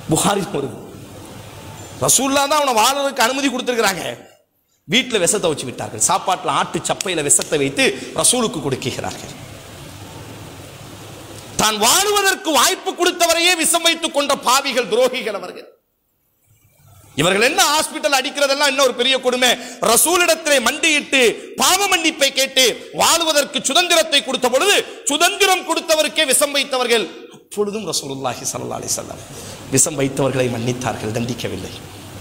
புகாரி வருது ரசூல்லா தான் அவனை வாழறதுக்கு அனுமதி கொடுத்துருக்கிறாங்க வீட்டில் விஷத்தை வச்சு விட்டார்கள் சாப்பாட்டில் ஆட்டு சப்பையில் விஷத்தை வைத்து ரசூலுக்கு கொடுக்கிறார்கள் தான் வாழுவதற்கு வாய்ப்பு கொடுத்தவரையே விஷம் வைத்துக் கொண்ட பாவிகள் துரோகிகள் அவர்கள் இவர்கள் என்ன ஹாஸ்பிட்டல் அடிக்கிறதெல்லாம் என்ன ஒரு பெரிய கொடுமை ரசூலிடத்திலே மண்டியிட்டு பாவ மன்னிப்பை கேட்டு வாழுவதற்கு சுதந்திரத்தை கொடுத்த பொழுது சுதந்திரம் கொடுத்தவருக்கே விஷம் வைத்தவர்கள் அப்பொழுதும் ரசூலுல்லாஹி ஸல்லல்லாஹு அலைஹி வஸல்லம் விஷம் வைத்தவர்களை மன்னித்தார்கள் தண்டிக்கவில்லை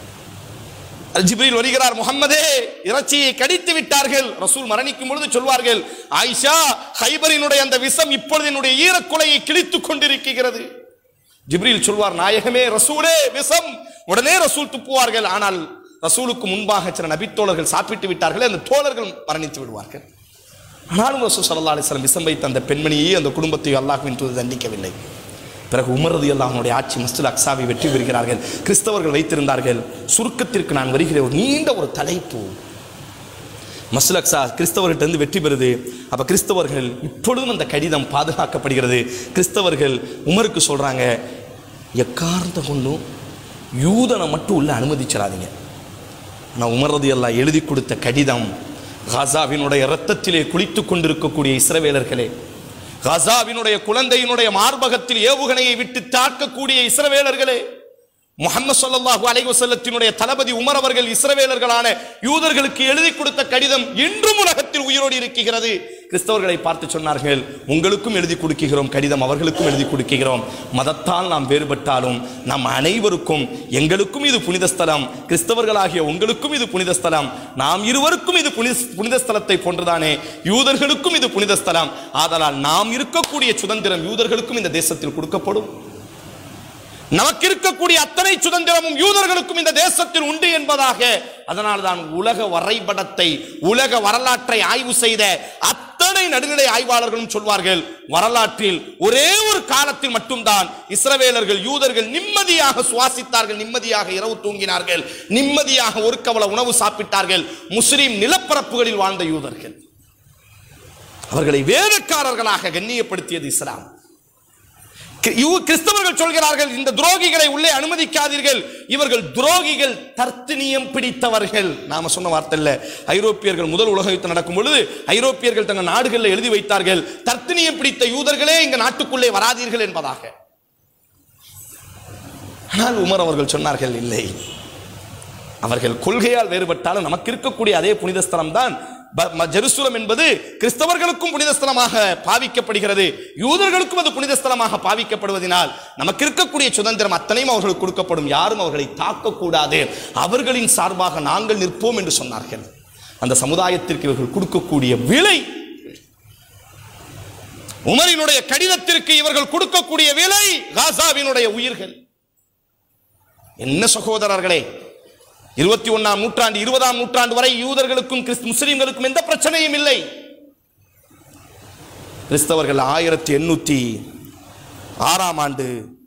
ஜிப்ரீல் வருகிறார் முகம்மதே இறைச்சியை கடித்து விட்டார்கள் ரசூல் மரணிக்கும் பொழுது சொல்வார்கள் ஆயிஷா ஹைபரினுடைய அந்த விஷம் இப்பொழுது என்னுடைய ஈரக்குலையை கிழித்துக் கொண்டிருக்கிறது ஜிப்ரீல் சொல்வார் நாயகமே ரசூலே விஷம் உடனே ரசூல் துப்புவார்கள் ஆனால் ரசூலுக்கு முன்பாக சில நபித்தோழர்கள் சாப்பிட்டு விட்டார்கள் அந்த தோழர்கள் மரணித்து விடுவார்கள் ஆனாலும் ரசூல் ஸல்லல்லாஹு அலைஹி வஸல்லம் விஷம் வைத்த அந்த பெண்மணியை அந்த குடும்பத்தை அல்லாஹ்வின் தூது தண்டிக்கவில்லை பிறகு உமரது அல்லாஹனுடைய ஆட்சி மஸ்ஜித் அக்ஸாவை வெற்றி பெறுகிறார்கள் கிறிஸ்தவர்கள் வைத்திருந்தார்கள் சுருக்கத்திற்கு நான் வருகிறேன் ஒரு நீண்ட ஒரு தலைப்பு மஸ்ஜித் அக்ஸா கிறிஸ்தவர்கிட்ட இருந்து வெற்றி பெறுது அப்ப கிறிஸ்தவர்கள் இப்பொழுதும் அந்த கடிதம் பாதுகாக்கப்படுகிறது கிறிஸ்தவர்கள் உமருக்கு சொல்றாங்க எக்காரணத்தை கொண்டும் யூதனை மட்டும் உள்ள அனுமதிச்சிடாதீங்க ஆனால் உமரது எல்லாம் எழுதி கொடுத்த கடிதம் காசாவினுடைய இரத்தத்திலே குளித்துக் கொண்டிருக்கக்கூடிய இஸ்ரவேலர்களே காசாவினுடைய குழந்தையினுடைய மார்பகத்தில் ஏவுகணையை விட்டு தாக்கக்கூடிய இஸ்ரவேலர்களே முகமது ஸல்லல்லாஹு அலைஹி வஸல்லத்தினுடைய தளபதி உமர் அவர்கள் இஸ்ரவேலர்களான யூதர்களுக்கு எழுதி கொடுத்த கடிதம் இன்றும் உலகத்தில் உயிரோடு இருக்கிறது கிறிஸ்தவர்களை பார்த்து சொன்னார்கள் உங்களுக்கும் எழுதி கொடுக்கிறோம் கடிதம் அவர்களுக்கும் எழுதி கொடுக்கிறோம் மதத்தால் நாம் வேறுபட்டாலும் நம் அனைவருக்கும் எங்களுக்கும் இது புனித ஸ்தலம் கிறிஸ்தவர்களாகிய உங்களுக்கும் இது புனித ஸ்தலம் நாம் இருவருக்கும் இது புனித புனித ஸ்தலத்தை போன்றுதானே யூதர்களுக்கும் இது புனித ஸ்தலம் ஆதலால் நாம் இருக்கக்கூடிய சுதந்திரம் யூதர்களுக்கும் இந்த தேசத்தில் கொடுக்கப்படும் நமக்கு இருக்கக்கூடிய அத்தனை சுதந்திரமும் யூதர்களுக்கும் இந்த தேசத்தில் உண்டு என்பதாக அதனால் தான் உலக வரைபடத்தை உலக வரலாற்றை ஆய்வு செய்த அத்தனை நடுநிலை ஆய்வாளர்களும் சொல்வார்கள் வரலாற்றில் ஒரே ஒரு காலத்தில் மட்டும்தான் இஸ்ரவேலர்கள் யூதர்கள் நிம்மதியாக சுவாசித்தார்கள் நிம்மதியாக இரவு தூங்கினார்கள் நிம்மதியாக ஒரு கவல உணவு சாப்பிட்டார்கள் முஸ்லிம் நிலப்பரப்புகளில் வாழ்ந்த யூதர்கள் அவர்களை வேதக்காரர்களாக கண்ணியப்படுத்தியது இஸ்லாம் கி- யூ- கிறிஸ்தவர்கள் சொல்கிறார்கள் இந்த துரோகிகளை உள்ளே அனுமதிக்காதீர்கள் இவர்கள் துரோகிகள் தர்த்தினியம் பிடித்தவர்கள் நாம சொன்ன வார்த்தை இல்ல ஐரோப்பியர்கள் முதல் உலக யுத்தம் நடக்கும் பொழுது ஐரோப்பியர்கள் தங்கள் நாடுகளில் எழுதி வைத்தார்கள் தர்த்தினியம் பிடித்த யூதர்களே இங்க நாட்டுக்குள்ளே வராதீர்கள் என்பதாக ஆனால் உமர் அவர்கள் சொன்னார்கள் இல்லை அவர்கள் கொள்கையால் வேறுபட்டாலும் நமக்கு இருக்கக்கூடிய அதே புனித ஸ்தலம் தான் ப- ம- ஜெருசலம் என்பது கிறிஸ்தவர்களுக்கும் புனித ஸ்தலமாக பாவிக்கப்படுகிறது யூதர்களுக்கும் அது புனித ஸ்தலமாக பாவிக்கப்படுவதனால் நமக்கு இருக்கக்கூடிய சுதந்திரம் அத்தனையும் அவர்களுக்கு கொடுக்கப்படும் யாரும் அவர்களை தாக்கக்கூடாது அவர்களின் சார்பாக நாங்கள் நிற்போம் என்று சொன்னார்கள் அந்த சமுதாயத்திற்கு இவர்கள் கொடுக்கக்கூடிய விலை உமரினுடைய கடிதத்திற்கு இவர்கள் கொடுக்கக்கூடிய விலை காசாவினுடைய உயிர்கள் என்ன சகோதரர்களே இருபத்தி ஒன்னாம் நூற்றாண்டு இருபதாம் நூற்றாண்டு வரை யூதர்களுக்கும் கிறிஸ்து முஸ்லிம்களுக்கும் எந்த பிரச்சனையும் இல்லை கிறிஸ்தவர்கள் ஆயிரத்தி எண்ணூத்தி ஆறாம் ஆண்டு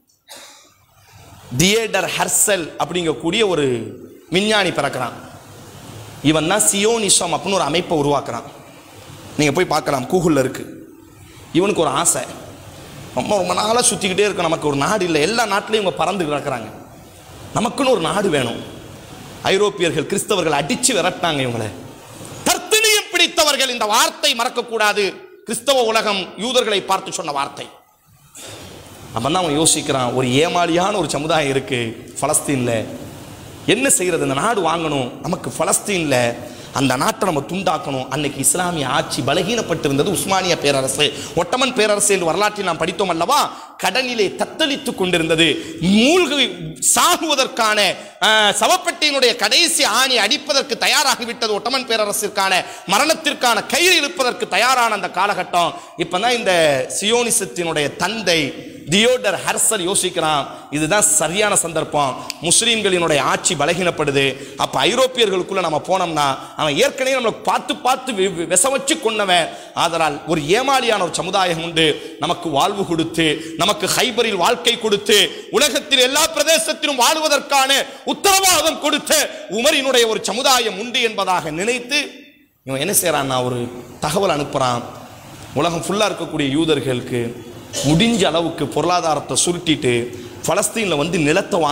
தியேடர் ஹர்சல் அப்படிங்கக்கூடிய ஒரு விஞ்ஞானி பிறக்கிறான் இவன் தான் சியோனிசம் அப்படின்னு ஒரு அமைப்பை உருவாக்குறான் நீங்கள் போய் பார்க்கலாம் கூகுளில் இருக்கு இவனுக்கு ஒரு ஆசை ரொம்ப ரொம்ப நாளாக சுற்றிக்கிட்டே இருக்கு நமக்கு ஒரு நாடு இல்லை எல்லா நாட்டிலையும் இவங்க பறந்து கிடக்குறாங்க நமக்குன்னு ஒரு நாடு வேணும் ஐரோப்பியர்கள் கிறிஸ்தவர்கள் அடிச்சு விரட்டினாங்க இவங்களை தர்த்தனியம் பிடித்தவர்கள் இந்த வார்த்தை மறக்கக்கூடாது கிறிஸ்தவ உலகம் யூதர்களை பார்த்து சொன்ன வார்த்தை அப்பதான் அவன் யோசிக்கிறான் ஒரு ஏமாளியான ஒரு சமுதாயம் இருக்கு பலஸ்தீன்ல என்ன செய்யறது இந்த நாடு வாங்கணும் நமக்கு பலஸ்தீன்ல அந்த நாட்டை நம்ம துண்டாக்கணும் அன்னைக்கு இஸ்லாமிய ஆட்சி பலகீனப்பட்டிருந்தது உஸ்மானிய பேரரசு ஒட்டமன் பேரரசு என்று வரலாற்றில் நாம் படித்தோம் அல்லவா கடலிலே தத்தளித்துக் கொண்டிருந்தது மூழ்கி சாகுவதற்கான அஹ், சவப்பெட்டியினுடைய கடைசி ஆணி அடிப்பதற்கு தயாராகிவிட்டது ஒட்டமன் பேரரசிற்கான மரணத்திற்கான கயிறு இழுப்பதற்கு தயாரான அந்த காலகட்டம் இப்பதான் இந்த சியோனிசத்தினுடைய தந்தை தியோடர் ஹர்சல் யோசிக்கிறான் இதுதான் சரியான சந்தர்ப்பம் முஸ்லீம்களினுடைய ஆட்சி பலகீனப்படுது அப்ப ஐரோப்பியர்களுக்குள்ள நம்ம போனோம்னா அவன் ஏற்கனவே நம்மளை பார்த்து பார்த்து வி- வி- விஷ வச்சு கொண்டவன் ஆதலால் ஒரு ஏமாளியான ஒரு சமுதாயம் உண்டு நமக்கு வாழ்வு கொடுத்து நமக்கு ஹைபரில் வாழ்க்கை கொடுத்து உலகத்தில் எல்லா பிரதேசத்திலும் வாழ்வதற்கான உத்தரவாதம் கொடுத்த உமரினுடைய ஒரு சமுதாயம் உண்டு என்பதாக நினைத்து இவன் என்ன செய்யறான் ஒரு தகவல் அனுப்புறான் உலகம் ஃபுல்லா இருக்கக்கூடிய யூதர்களுக்கு முடிஞ்ச அளவுக்கு பொருளாதாரத்தை சுருட்டிட்டு பலஸ்தீன்ல வந்து நிலத்தை வாங்க